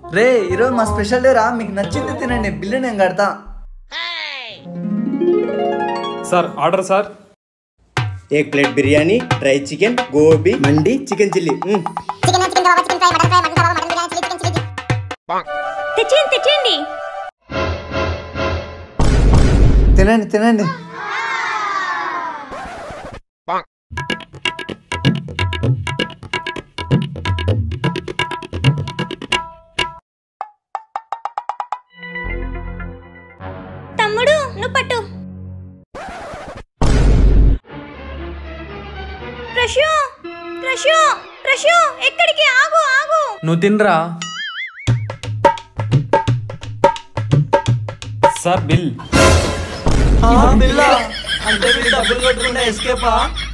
రే ఈరోజు మా special day రా మీకు నచ్చింది తినండి బిల్లు నేను కడతా సార్ ఆర్డర్ సార్ एक plate biryani dry chicken gobi mandi chicken chilli hmm, chicken chicken kebab chicken fry mutton fry mutton kebab mutton biryani chilli chicken chilli తెచ్చేయండి తెచ్చేయండి తినండి తినండి తమ్ముడు నువ్వు పట్టు ప్రశు ప్రశు ప్రశు ఎక్కడికి ఆగు ఆగు నువ్వు తినరా సార్ బిల్ బిల్లా అంటే మీరు డబ్బులు కట్టుకుంటే ఎస్కేపా